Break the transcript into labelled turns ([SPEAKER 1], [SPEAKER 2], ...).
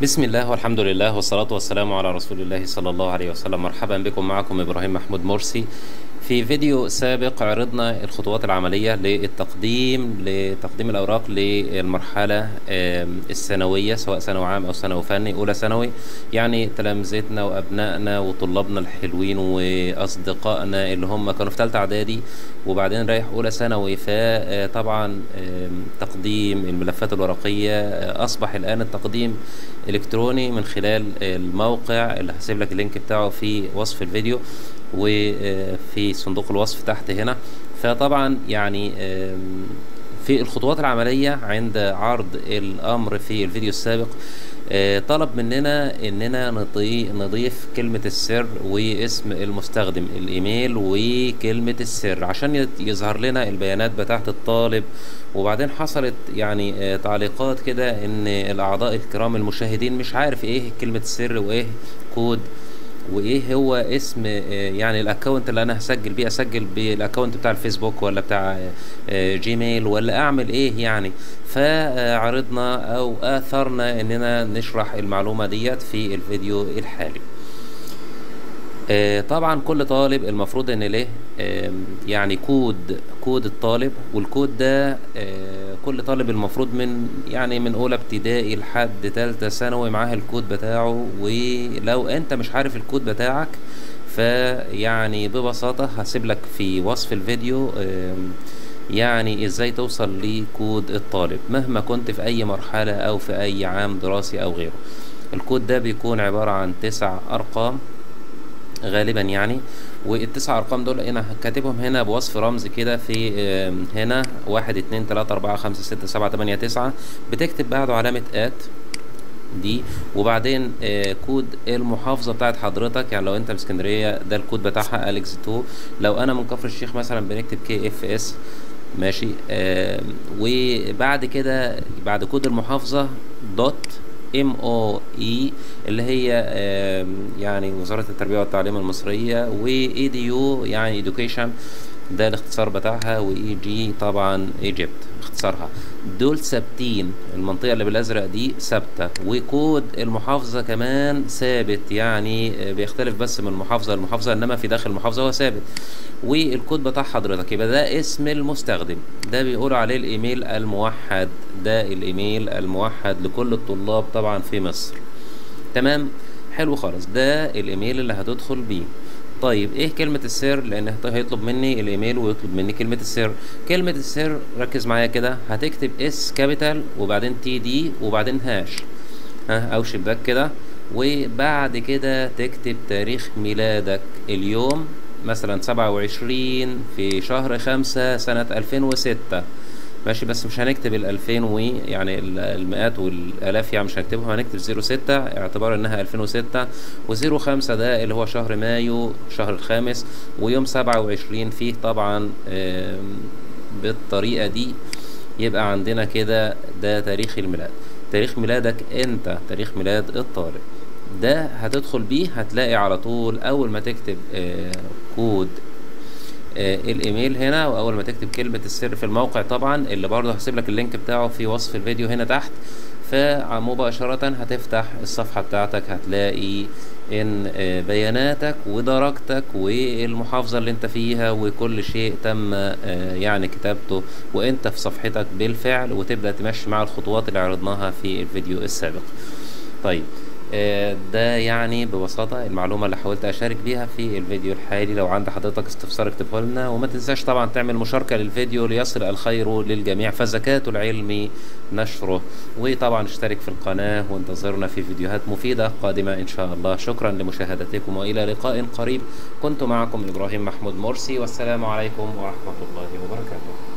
[SPEAKER 1] بسم الله والحمد لله والصلاة والسلام على رسول الله صلى الله عليه وسلم مرحبا بكم معكم إبراهيم محمود مرسي في فيديو سابق عرضنا الخطوات العملية للتقديم لتقديم الأوراق للمرحلة آم، الثانوية سواء ثانوي عام أو ثانوي فني أولى ثانوي يعني تلامذتنا وأبنائنا وطلابنا الحلوين وأصدقائنا اللي هم كانوا في تالتة إعدادي وبعدين رايح أولى ثانوي فطبعا تقديم الملفات الورقية آه، أصبح الآن التقديم إلكتروني من خلال الموقع اللي هسيب لك اللينك بتاعه في وصف الفيديو وفي صندوق الوصف تحت هنا فطبعا يعني آم، في الخطوات العملية عند عرض الأمر في الفيديو السابق آه، طلب مننا إننا نضي- نضيف كلمة السر واسم المستخدم الإيميل وكلمة السر عشان يت- يظهر لنا البيانات بتاعة الطالب وبعدين حصلت يعني آه، تعليقات كده إن الأعضاء الكرام المشاهدين مش عارف إيه كلمة السر وإيه كود وايه هو اسم آه، يعني الاكونت اللي انا هسجل بيه اسجل بالاكونت بتاع الفيسبوك ولا بتاع آه، آه، جيميل ولا اعمل ايه يعني فعرضنا او اثرنا اننا نشرح المعلومة ديت في الفيديو الحالي آه، طبعا كل طالب المفروض ان له آم، يعني كود كود الطالب والكود ده آه، كل طالب المفروض من يعني من اولى ابتدائي لحد تالتة ثانوي معاه الكود بتاعه ولو انت مش عارف الكود بتاعك فيعني ببساطة هسيب لك في وصف الفيديو آم، يعني ازاي توصل لكود الطالب مهما كنت في اي مرحلة او في اي عام دراسي او غيره الكود ده بيكون عبارة عن تسع ارقام غالبا يعني والتسع ارقام دول انا كاتبهم هنا بوصف رمز كده في آم، هنا واحد اتنين تلاتة اربعة خمسة ستة سبعة تمانية تسعة بتكتب بعده علامة ات دي وبعدين آه كود المحافظة بتاعت حضرتك يعني لو انت من اسكندرية ده الكود بتاعها اليكس 2 لو انا من كفر الشيخ مثلا بنكتب كي اف اس ماشي آه وبعد كده بعد كود المحافظة دوت ام او اي اللي هي آم، يعني وزارة التربية والتعليم المصرية واي دي يو يعني education ده الاختصار بتاعها واي جي طبعا ايجيبت اختصارها دول ثابتين المنطقة اللي بالازرق دي ثابتة وكود المحافظة كمان ثابت يعني آه، بيختلف بس من محافظة لمحافظة انما في داخل المحافظة هو ثابت والكود بتاع حضرتك يبقى ده اسم المستخدم ده بيقولوا عليه الايميل الموحد ده الايميل الموحد لكل الطلاب طبعا في مصر تمام حلو خالص ده الايميل اللي هتدخل بيه طيب ايه كلمة السر لان هت- هيطلب مني الايميل ويطلب مني كلمة السر كلمة السر ركز معايا كده هتكتب اس كابيتال وبعدين تي دي وبعدين هاش ها او شباك كده وبعد كده تكتب تاريخ ميلادك اليوم مثلا سبعة وعشرين في شهر خمسة سنة ألفين وستة ماشي بس مش هنكتب الألفين و يعني ال- المئات والآلاف يعني مش هنكتبهم هنكتب زيرو ستة اعتبار إنها ألفين وستة وزيرو خمسة ده اللي هو شهر مايو شهر الخامس ويوم سبعة وعشرين فيه طبعا آم، بالطريقة دي يبقى عندنا كده ده تاريخ الميلاد تاريخ ميلادك انت تاريخ ميلاد الطالب ده هتدخل بيه هتلاقي على طول اول ما تكتب آه كود آه الايميل هنا واول ما تكتب كلمة السر في الموقع طبعا اللي برضه هسيب لك اللينك بتاعه في وصف الفيديو هنا تحت فمباشرة هتفتح الصفحة بتاعتك هتلاقي ان آه، بياناتك ودرجتك والمحافظة اللي انت فيها وكل شيء تم آه، يعني كتابته وانت في صفحتك بالفعل وتبدأ تمشي مع الخطوات اللي عرضناها في الفيديو السابق طيب آه، ده يعني ببساطة المعلومة اللي حاولت أشارك بيها في الفيديو الحالي لو عند حضرتك استفسار اكتبه لنا وما تنساش طبعا تعمل مشاركة للفيديو ليصل الخير للجميع فزكاة العلم نشره وطبعا اشترك في القناة وانتظرنا في فيديوهات مفيدة قادمة إن شاء الله شكرا لمشاهدتكم وإلى لقاء قريب كنت معكم إبراهيم محمود مرسي والسلام عليكم ورحمة الله وبركاته